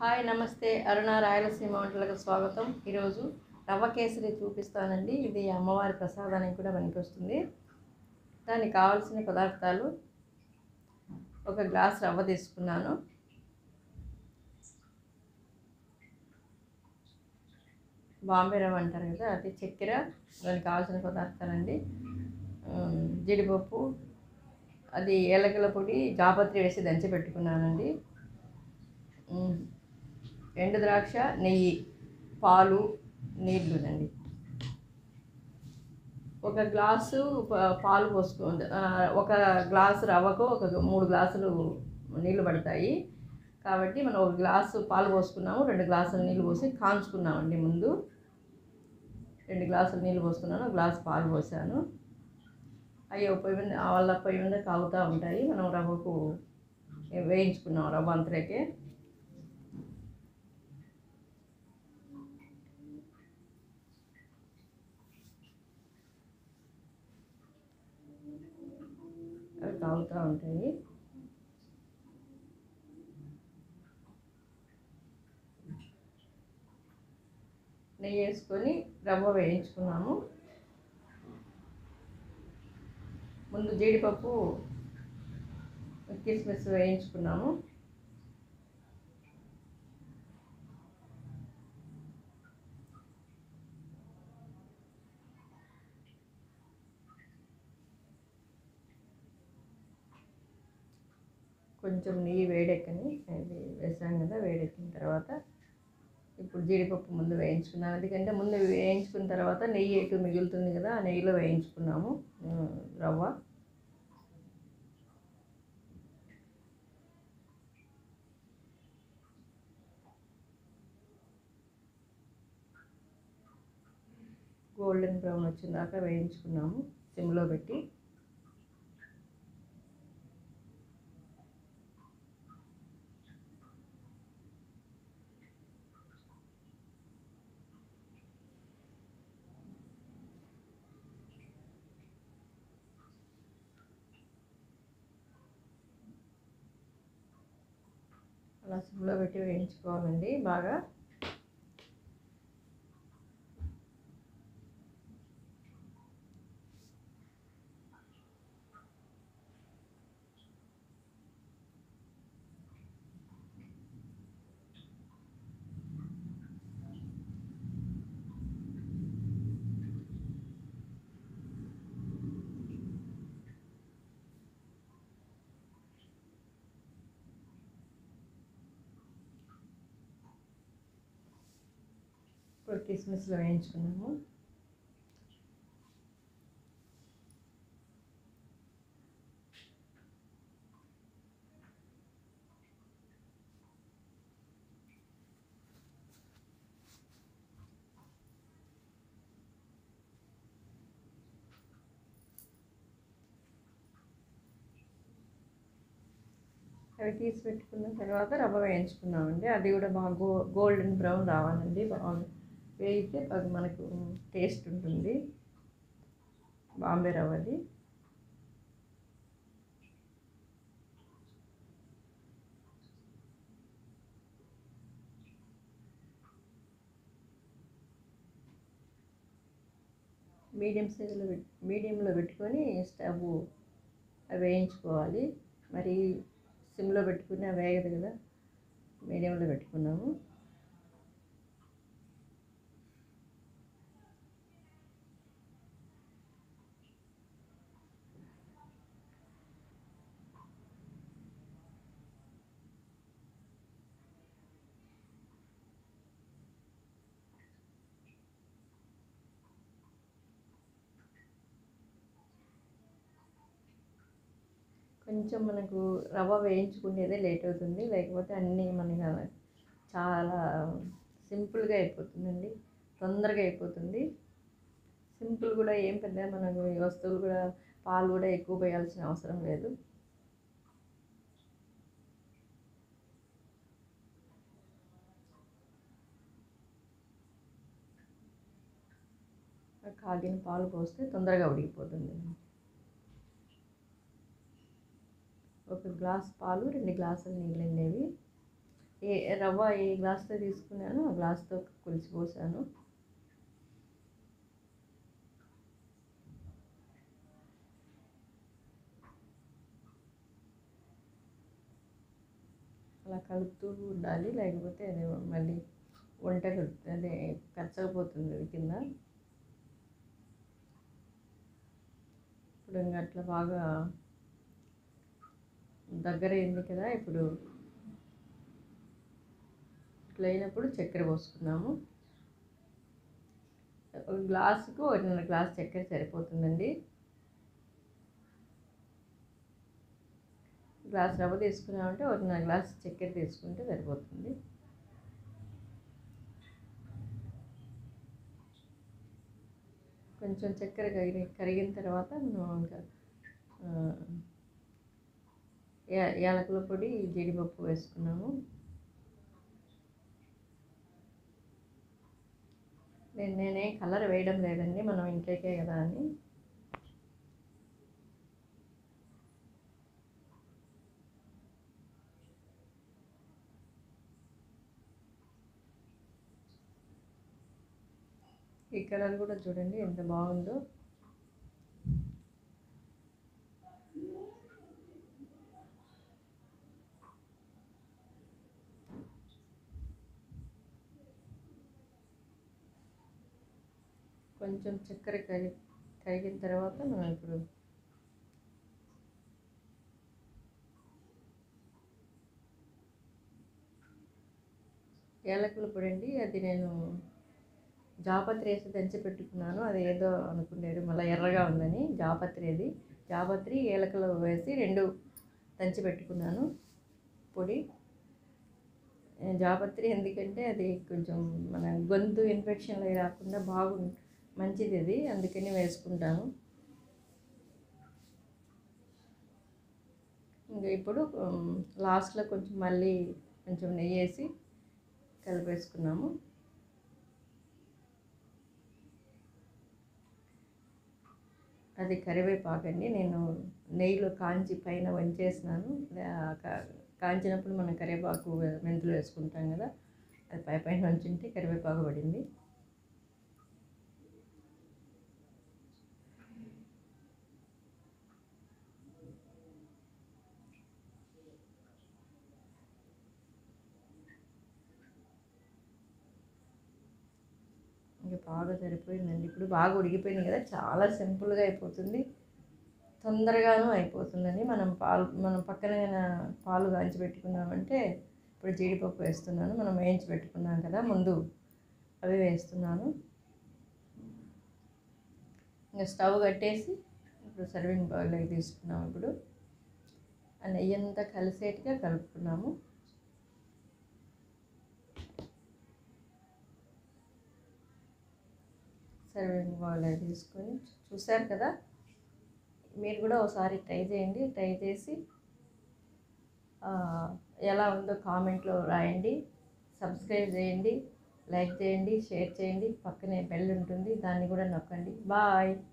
hi నమస్తే అరుణ రాయలసీమ వంటలకు స్వాగతం ఈరోజు రవ్వ కేసరి చూపిస్తానండి ఇది అమ్మవారి ప్రసాదానికి కూడా పనికొస్తుంది దానికి కావాల్సిన పదార్థాలు ఒక గ్లాస్ రవ్వ తీసుకున్నాను బాంబే రవ్వ అంటారు కదా అది చక్కెర దానికి కావాల్సిన పదార్థాలండి ఉమ్, జీడిపప్పు అది ఏలకల పొడి జాపత్రి వేసి దంచి పెట్టుకున్నానండి ఉమ్, ఎండు ద్రాక్ష నెయ్యి పాలు నీళ్ళునండి ఒక గ్లాసు ప- పాలు పోసుకోండి ఆ, ఒక గ్లాసు రవ్వకు ఒక మూడు గ్లాసులు నీళ్ళు పడతాయి కాబట్టి మనం ఒక గ్లాసు పాలు పోసుకున్నాము రెండు గ్లాసులు నీళ్ళు పోసి కాంచుకున్నామండి ముందు రెండు గ్లాసులు నీళ్ళు పోసుకున్నాను ఒక గ్లాసు పాలు పోసాను అవి పొయ్యి మీద వాళ్ళ పొయ్యి మీద కాగుతూ ఉంటాయి మనం రవ్వకు వేయించుకున్నాం రవ్వ అంతలోకే అవి తాగుతూ ఉంటాయి నెయ్యి వేసుకొని రవ్వ వేయించుకున్నాము ముందు జీడిపప్పు కిస్మిస్ వేయించుకున్నాము కొంచెం నెయ్యి వేడెక్కని అది వేసాం కదా వేడెక్కిన తర్వాత ఇప్పుడు జీడిపప్పు ముందు వేయించుకున్నాం ఎందుకంటే ముందు వేయించుకున్న తర్వాత నెయ్యి ఎటు మిగులుతుంది కదా ఆ నెయ్యిలో వేయించుకున్నాము ఆ, రవ్వ గోల్డెన్ బ్రౌన్ వచ్చిన దాకా వేయించుకున్నాము సిమ్లో పెట్టి అలా సిమ్లో పెట్టి వేయించుకోవాలండి బాగా ఇప్పుడు కిస్మిస్లో వేయించుకున్నాము అవి తీసి పెట్టుకున్న తర్వాత రవ్వ వేయించుకున్నామండి అది కూడా బాగా గో గోల్డెన్ బ్రౌన్ రావాలండి బాగా వేయితే అది మనకు టేస్ట్ ఉంటుంది బాంబే రవ్వది మీడియం సైజులో పెట్ మీడియంలో పెట్టుకొని స్టవ్ అవి వేయించుకోవాలి మరి సిమ్లో పెట్టుకుని అవి వేగదు కదా మీడియంలో పెట్టుకున్నాము కొంచెం మనకు రవ్వ వేయించుకునేదే లేట్ అవుతుంది లేకపోతే అన్నీ మనకి చాలా సింపుల్గా అయిపోతుందండి తొందరగా అయిపోతుంది సింపుల్ కూడా ఏం పెద్ద మనకు ఈ వస్తువులు కూడా పాలు కూడా ఎక్కువ పోయాల్సిన అవసరం లేదు కాగిన పాలు పోస్తే తొందరగా ఉడికిపోతుంది ఒక గ్లాస్ పాలు రెండు గ్లాసులు నీళ్ళు ఉండేవి ఏ రవ్వ ఏ గ్లాస్తో తీసుకున్నానో ఆ గ్లాస్తో కొలిచి పోసాను అలా కలుపుతూ ఉండాలి లేకపోతే అది మళ్ళీ వంట అదే కచ్చకపోతుంది అది కింద ఇప్పుడు ఇంకా అట్లా బాగా దగ్గర అయింది కదా ఇప్పుడు ఇట్లా అయినప్పుడు చక్కెర పోసుకున్నాము ఒక గ్లాసుకు ఒకటిన్నర గ్లాస్ చక్కెర సరిపోతుందండి గ్లాస్ రవ్వ తీసుకున్నామంటే ఒకటిన్నర గ్లాస్ చక్కెర తీసుకుంటే సరిపోతుంది కొంచెం చక్కెర కరిగి కరిగిన తర్వాత మనం ఇంకా ఆ, యా- యాలకుల పొడి జీడిపప్పు వేసుకున్నాము నేను నేనే కలర్ వేయడం లేదండి మనం ఇంట్లోకే కదా అని ఈ కలర్ కూడా చూడండి ఎంత బాగుందో కొంచెం చక్కెర కరి కరిగిన తర్వాత మనం ఇప్పుడు యాలకుల పొడి అండి అది నేను జాపత్రి వేసి దంచి పెట్టుకున్నాను అది ఏదో అనుకున్నారు మళ్ళీ ఎర్రగా ఉందని జాపత్రి అది జాపత్రి ఏలకలు వేసి రెండు దంచి పెట్టుకున్నాను పొడి ఏ, జాపత్రి ఎందుకంటే అది కొంచెం మన గొంతు ఇన్ఫెక్షన్లు అవి రాకుండా బాగు మంచిది అది అందుకని వేసుకుంటాను ఇంకా ఇప్పుడు ఉమ్, లాస్ట్లో కొంచెం మళ్ళీ కొంచెం నెయ్యి వేసి కలిపేసుకున్నాము అది కరివేపాకు అండి నేను నెయ్యిలో కాంచి పైన వంచేసినాను ఆ కా- కాంచినప్పుడు మనం కరివేపాకు మెంతులు వేసుకుంటాం కదా అది పై పైన వంచుంటే కరివేపాకు పడింది ఇంకా బాగా సరిపోయిందండి ఇప్పుడు బాగా ఉడికిపోయింది కదా చాలా సింపుల్గా అయిపోతుంది తొందరగాను అయిపోతుందని మనం పాలు మనం పక్కన పాలు కాంచి పెట్టుకున్నామంటే ఇప్పుడు జీడిపప్పు వేస్తున్నాను మనం వేయించి పెట్టుకున్నాం కదా ముందు అవి వేస్తున్నాను ఇంకా స్టవ్ కట్టేసి ఇప్పుడు సర్వింగ్ బౌల్లోకి తీసుకున్నాము ఇప్పుడు ఆ నెయ్యి అంతా కలిసేట్టుగా కలుపుకున్నాము సర్వింగ్ బౌల్ తీసుకొని చూసారు కదా మీరు కూడా ఒకసారి ట్రై చేయండి ట్రై చేసి ఆ, ఎలా ఉందో కామెంట్లో రాయండి సబ్స్క్రైబ్ చేయండి లైక్ చేయండి షేర్ చేయండి పక్కనే బెల్ ఉంటుంది దాన్ని కూడా నొక్కండి బాయ్